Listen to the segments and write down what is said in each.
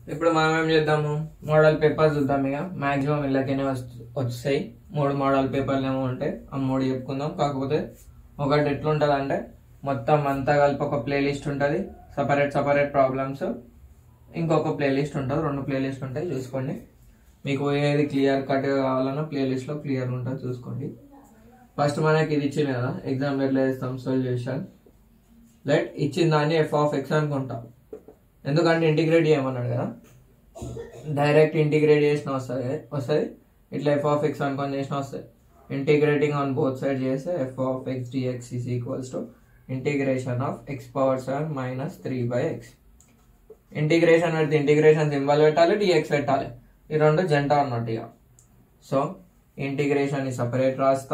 ఇప్పుడు మనం ఏం చేద్దాము మోడల్ పేపర్ చూద్దాం ఇక మాక్సిమం ఇళ్ళకైనా వస్తాయి మూడు మోడల్ పేపర్లు ఏమో ఉంటాయి ఆ మూడు చెప్పుకుందాం కాకపోతే ఒకటి ఎట్లుంటుంది అంటే మొత్తం అంతా కలిపి ఒక ప్లేలిస్ట్ ఉంటుంది సపరేట్ సపరేట్ ప్రాబ్లమ్స్ ఇంకొక ప్లేలిస్ట్ ఉంటుంది రెండు ప్లేలిస్ట్ ఉంటాయి చూసుకోండి మీకు ఏది క్లియర్ కట్ కావాలన్నా ప్లేలిస్ట్లో క్లియర్ ఉంటుంది చూసుకోండి ఫస్ట్ మనకి ఇది ఇచ్చింది కదా ఎగ్జామ్ ఎట్లా చేస్తాం సొల్యూషన్ లెట్ ఇచ్చిన దాన్ని ఎఫ్ ఆఫ్ ఎక్స్ అనుకుంటాం ఎందుకంటే ఇంటిగ్రేట్ చేయమన్నాడు కదా డైరెక్ట్ ఇంటిగ్రేట్ చేసిన వస్తుంది వస్తుంది ఇట్లా ఎఫ్ ఆఫ్ ఎక్స్ అనుకొని చేసిన వస్తుంది ఇంటిగ్రేటింగ్ ఆన్ బోత్ సైడ్ చేస్తే f of x dx is equals to integration of x power seven minus three by x integration పెడితే ఇంటిగ్రేషన్ సింబల్ పెట్టాలి డిఎక్స్ పెట్టాలి ఈ రెండు జంట అన్నట్టు ఇక సో ఇంటిగ్రేషన్ ని సపరేట్ రాస్తా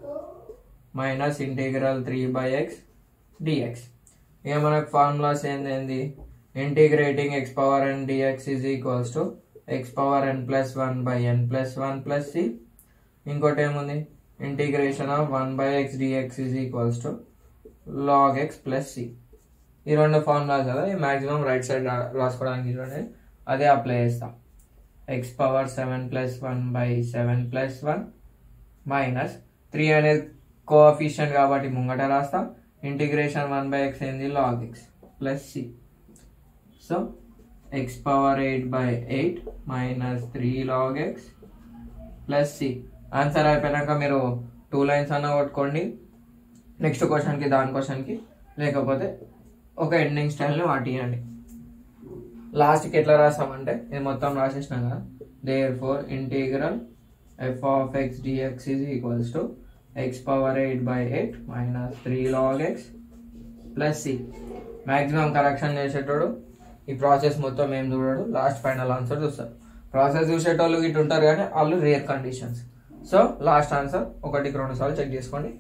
minus integral three by x dx ఇక మనకు ఫార్ములాస్ ఏంది ఏంది integrating x power n dx is equals to x power n plus one by n plus one plus c ఇంకోటి ఏముంది integration of one by x dx is equals to log x plus c ఈ రెండు formulas కదా ఈ maximum right side రాసుకోవడానికి చూడండి అదే apply చేస్తాం x power seven plus one by seven plus one minus three అనేది కోఎఫిషియంట్ కాబట్టి ముంగట రాస్తాం ఇంటిగ్రేషన్ వన్ బై ఎక్స్ ఏంది log x plus c so x power eight by eight minus three log x plus c answer అయిపోయినాక మీరు two lines అన్న కొట్టుకోండి next క్వశ్చన్కి దాని క్వశ్చన్కి లేకపోతే ఒక ఎండింగ్ స్టైల్ని వాటియండి లాస్ట్కి ఎట్లా రాసామంటే ఇది మొత్తం రాసేసినాం కదా therefore integral f of x dx is equals to x power eight by eight minus three log x plus c maximum correction చేసేటోడు ఈ ప్రాసెస్ మొత్తం ఏం చూడడు లాస్ట్ ఫైనల్ ఆన్సర్ చూస్తారు ప్రాసెస్ చూసేటోళ్ళు ఇటు ఉంటారు కానీ వాళ్ళు rare conditions so last answer ఒకటికి రెండు సార్లు చెక్ చేసుకోండి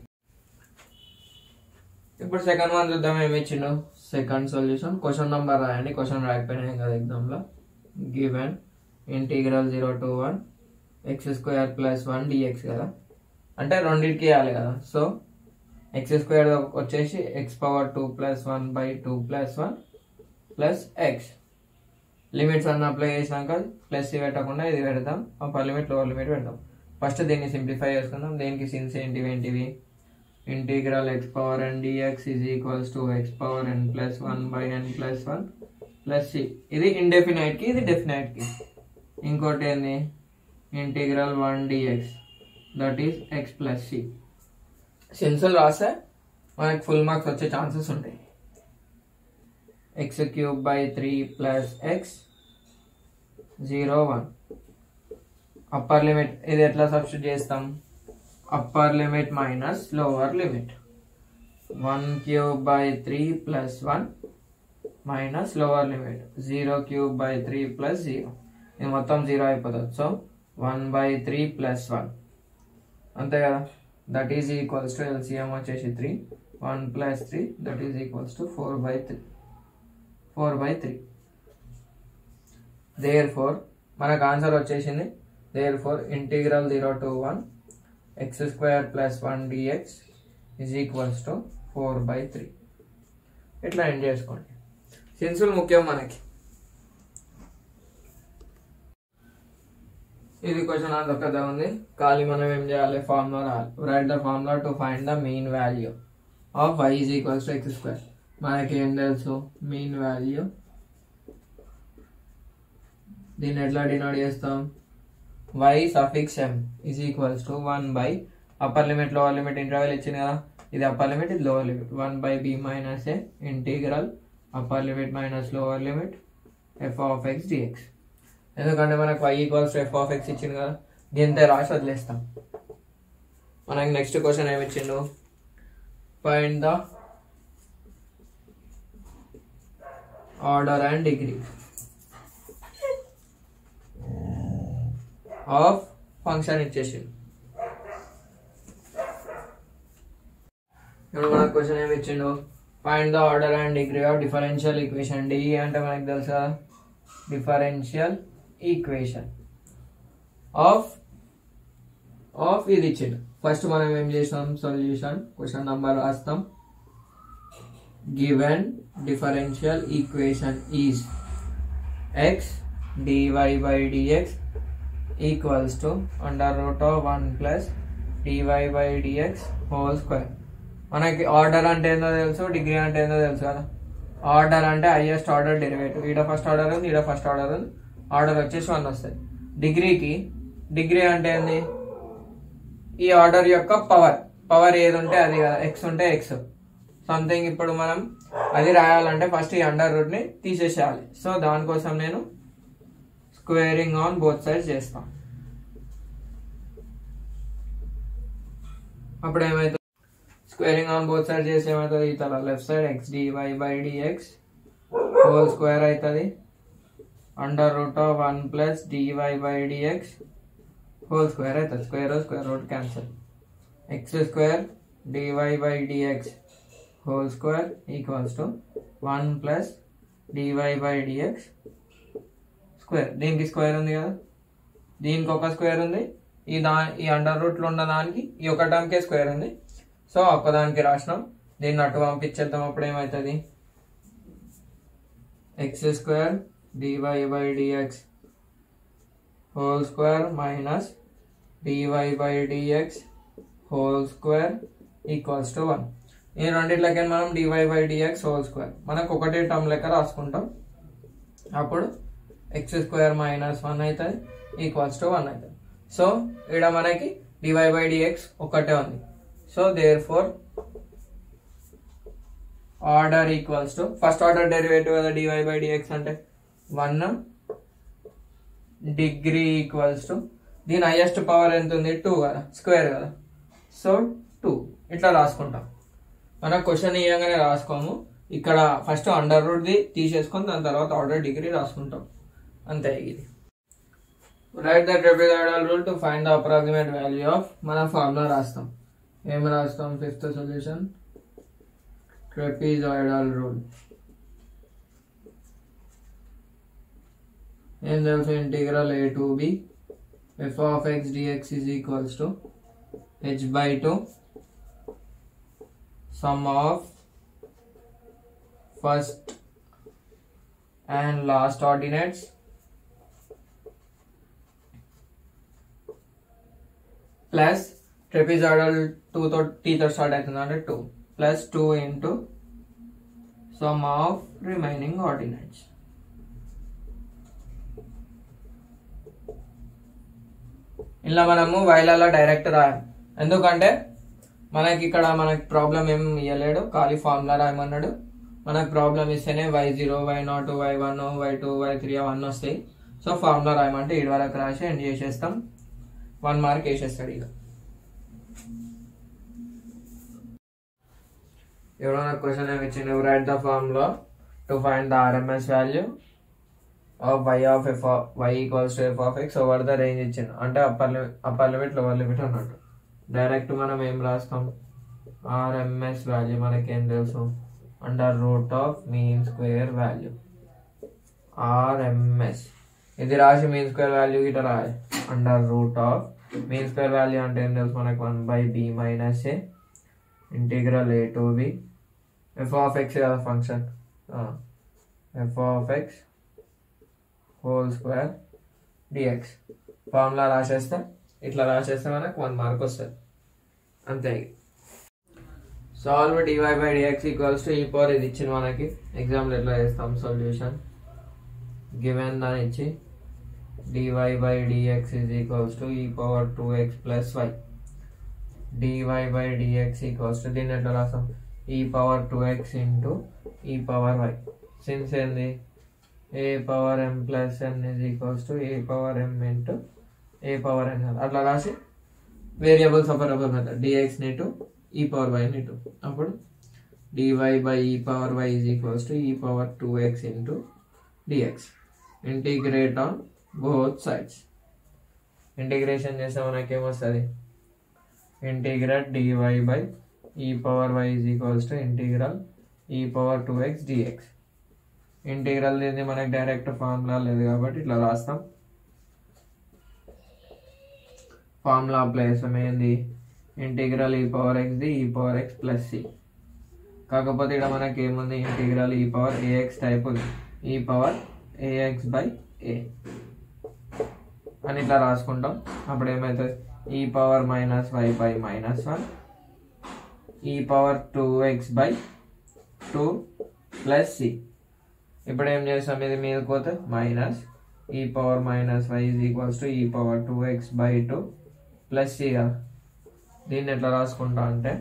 ఇప్పుడు సెకండ్ వన్ చూద్దాం ఏమి ఇచ్చిండు సెకండ్ సొల్యూషన్ క్వశ్చన్ నెంబర్ రాయండి క్వశ్చన్ రాయకపోయినాయి కదా ఎగ్జామ్లో given integral zero to one x square plus one dx కదా అంటే రెండింటికి వేయాలి కదా సో ఎక్స్ స్క్వేర్ వచ్చేసి x power two plus one by two plus one plus x limits అన్న అప్లై చేసినాక ప్లస్ పెట్టకుండా ఇది పెడతాం అప్పర్ లిమిట్ లోవర్ లిమిట్ పెడతాం ఫస్ట్ దీన్ని సింప్లిఫై చేసుకుందాం దేనికి సిన్స్ ఏంటివి ఏంటివి integral x power n dx is equals to x power n plus one by n plus one plus c ఇది ఇండెఫినైట్ కి ఇది డెఫినైట్ కి ఇంకోటి ఏంది integral one dx that is x plus c సెన్సులు రాస్తే మనకి ఫుల్ మార్క్స్ వచ్చే ఛాన్సెస్ ఉంటాయి x cube by three plus x zero one upper limit ఇది ఎట్లా సబ్స్టిట్యూట్ చేస్తాం upper limit minus lower limit one cube by three plus one minus lower limit zero cube by three plus zero ఇది మొత్తం zero అయిపోతుంది so one by three plus one అంతే కదా that is equals to LCM వచ్చేసి three one plus three that is equals to four by three four by three therefore మనకు answer వచ్చేసింది therefore integral zero to one x square plus one dx is equals to four by three ఇట్లా end చేసుకోండి సెన్సులు ముఖ్యం మనకి ఇది question అంత పెద్ద ఉంది ఖాళీ మనం ఏం చేయాలి ఫార్ములా రాయాలి write the formula to find the mean value of y is equals to x square మనకి ఏం తెలుసు మీన్ వాల్యూ దీన్ని ఎట్లా డినోట్ చేస్తాం y suffix m is equals to one by upper limit lower limit interval ఇచ్చింది కదా ఇది upper limit ఇది lower limit one by b minus a integral upper limit minus lower limit f of x dx ఎందుకంటే మనకు y equals f of X ఇచ్చింది కదా దీంతో రాసి వదిలేస్తాం మనకి నెక్స్ట్ క్వశ్చన్ ఏమి ఇచ్చిండు find the order and degree of function ఇచ్చేసిండు ఇప్పుడు మనకు క్వశ్చన్ ఏమి ఇచ్చిండు find the order and degree of differential equation D అంటే మనకు తెలుసా డిఫరెన్షియల్ ఈక్వేషన్ ఆఫ్ ఆఫ్ ఇది ఇచ్చిండు ఫస్ట్ మనం ఏం చేసాం సొల్యూషన్ క్వశ్చన్ నంబర్ రాస్తాం given differential equation is x dy by dx equals to under root of one plus dy by dx whole square మనకి ఆర్డర్ అంటే ఏందో తెలుసు డిగ్రీ అంటే ఏందో తెలుసు కదా ఆర్డర్ అంటే హైయెస్ట్ ఆర్డర్ డెరివేటివ్ ఈడ ఫస్ట్ ఆర్డర్ ఉంది ఈడ ఫస్ట్ ఆర్డర్ ఉంది ఆర్డర్ వచ్చేసి వన్ వస్తుంది డిగ్రీకి డిగ్రీ అంటే ఏంది ఈ ఆర్డర్ యొక్క పవర్ పవర్ ఏది ఉంటే అది కదా ఎక్స్ ఉంటే ఎక్స్ సంథింగ్ ఇప్పుడు మనం అది రాయాలంటే ఫస్ట్ ఈ అండర్ రూట్ ని తీసేసేయాలి సో దానికోసం నేను స్క్వేరింగ్ ఆన్ బోత్ సైడ్స్ చేస్తాం అప్పుడు ఏమైతుంది స్క్వేరింగ్ ఆన్ బోత్ సైడ్ చేసి ఏమవుతుంది ఇతర left side x dy by dx whole square అవుతుంది under root of one plus dy by dx whole square అవుతుంది square square root cancel x square dy by dx whole square equals to one plus dy by dx square దీనికి square ఉంది కదా దీనికి ఒక square ఉంది ఈ దా ఈ under రూట్లో ఉన్న దానికి ఈ ఒక టర్మ్కే స్క్వేర్ ఉంది సో ఒక్కదానికి రాసినాం దీన్ని అటు పంపించేద్దాం అప్పుడు ఏమవుతుంది x square dy by dx whole square minus dy by dx whole square equals to one ఈ రెండిట్లకి మనం dy by dx whole square మనకు ఒకటే టర్మ్ లెక్క రాసుకుంటాం అప్పుడు ఎక్స్ స్క్వేర్ మైనస్ వన్ అవుతుంది ఈక్వల్స్ టు వన్ అవుతుంది సో ఇక్కడ మనకి డివై బై డిఎక్స్ ఒకటే ఉంది so therefore order equals to first order derivative కదా డివై బై డిఎక్స్ అంటే వన్ డిగ్రీ ఈక్వల్స్ టు దీని హైయెస్ట్ పవర్ ఎంత ఉంది టూ కదా స్క్వేర్ కదా సో టూ ఇట్లా రాసుకుంటాం మన క్వశ్చన్ ఇవ్వగానే రాసుకోము ఇక్కడ ఫస్ట్ అండర్ రూట్ ది తీసేసుకొని దాని తర్వాత ఆర్డర్ డిగ్రీ రాసుకుంటాం అంతే ఇది write the trapezoidal rule to find the approximate value of మన ఫార్ములా రాస్తాం ఏం రాస్తాం ఫిఫ్త్ సొల్యూషన్ ట్రెపిజాయిడల్ రూల్ ఏం తెలుసు integral a to b f of x dx is equals to h by two sum of first and last ordinates plus trapezoidal two తో టీతో start అవుతుంది అంటే two plus two into sum of remaining ordinates ఇలా మనము వైలలో direct రాయం ఎందుకంటే మనకి ఇక్కడ మనకి ప్రాబ్లం ఏం ఇవ్వలేడు ఖాళీ ఫార్ములా రాయమన్నాడు మనకు ప్రాబ్లం ఇస్తేనే y zero y naught y one y two y three అవన్నీ వస్తాయి సో ఫార్ములా రాయమంటే ఏడు వరకు రాసి ఎండ్ చేసేస్తాం వన్ మార్క్ వేసేస్తాడు ఇక ఎవరైనా క్వశ్చన్ ఏమి ఇచ్చిండు write the formula to find the RMS value of y of f y equals to f of x over the range ఇచ్చిండు అంటే upper limit upper limit lower limit అన్నట్టు direct మనం ఏం రాస్తాం ఆర్ఎంఎస్ వాల్యూ మనకేం తెలుసు under root of mean square value RMS ఇది రాసి మీన్ స్క్వేర్ వాల్యూ ఇట్లా రాయాలి under root of mean square value అంటే ఏం తెలుసు మనకు one by b minus A integral a to b f of x కదా function f of x whole square dx formula రాసేస్తే ఇట్లా రాసేస్తే మనకు వన్ మార్క్ వస్తుంది అంతే solve dy by dx equals to e power ఇది ఇచ్చింది మనకి ఎగ్జామ్లో ఎట్లా చేస్తాం సొల్యూషన్ గివెన్ దాని ఇచ్చి dy by dx is equals to e power two x plus y dy by dx equals to దీన్ని ఎట్లా రాస్తాం e power two x into e power y since ఏంది a power m plus n is equals to a power m into a power n అట్లా రాసి variable separable method dx ని to e power y ని to అప్పుడు dy by e power y is equals to e power two x into dx integrate on both sides integration చేస్తే మనకి ఏమొస్తుంది integrate dy by e power y is equals to integral e power two x dx integral అనేది మనకి direct formula లేదు కాబట్టి ఇట్లా రాస్తాం formula apply చేస్తాం ఏంది ఇంటిగ్రల్ ఈ పవర్ ఎక్స్ ది e power x plus c కాకపోతే ఇక్కడ మనకి ఏముంది integral e power AX type ఉంది ఈ పవర్ ఏఎక్స్ బై ఏ అని ఇట్లా రాసుకుంటాం అప్పుడు ఏమవుతుంది e power minus y by minus one e power two x by two plus c ఇప్పుడు ఏం చేస్తాం ఇది మీద పోతే minus e power minus y is equals to e power two x by two plus c కదా దీన్ని ఎట్లా రాసుకుంటా అంటే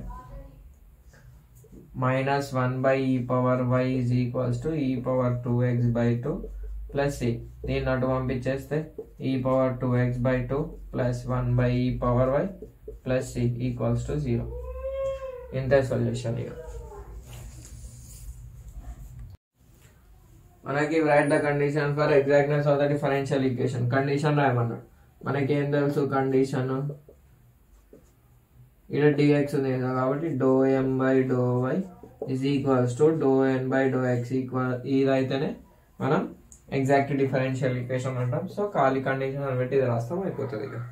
minus one by e power y is equals to e power two x by two plus c దీన్ని అటు పంపించేస్తే e power two x by two plus one by e power y plus c equals to zero ఇంతే solution ఇక మనకి write the condition for exactness of the differential equation condition రాయమన్నాడు మనకి ఏం తెలుసు కండిషన్ ఇక్కడ డిఎక్స్ ఉంది కదా కాబట్టి do m by do y is equals to do n by do x equal ఇదైతేనే మనం ఎగ్జాక్ట్ డిఫరెన్షియల్ ఈక్వేషన్ అంటాం సో ఖాళీ కండిషన్ అని పెట్టి ఇది రాస్తాం అయిపోతుంది ఇక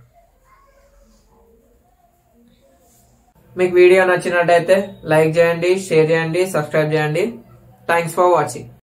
మీకు వీడియో నచ్చినట్టయితే లైక్ చేయండి షేర్ చేయండి సబ్స్క్రైబ్ చేయండి థ్యాంక్స్ ఫర్ వాచింగ్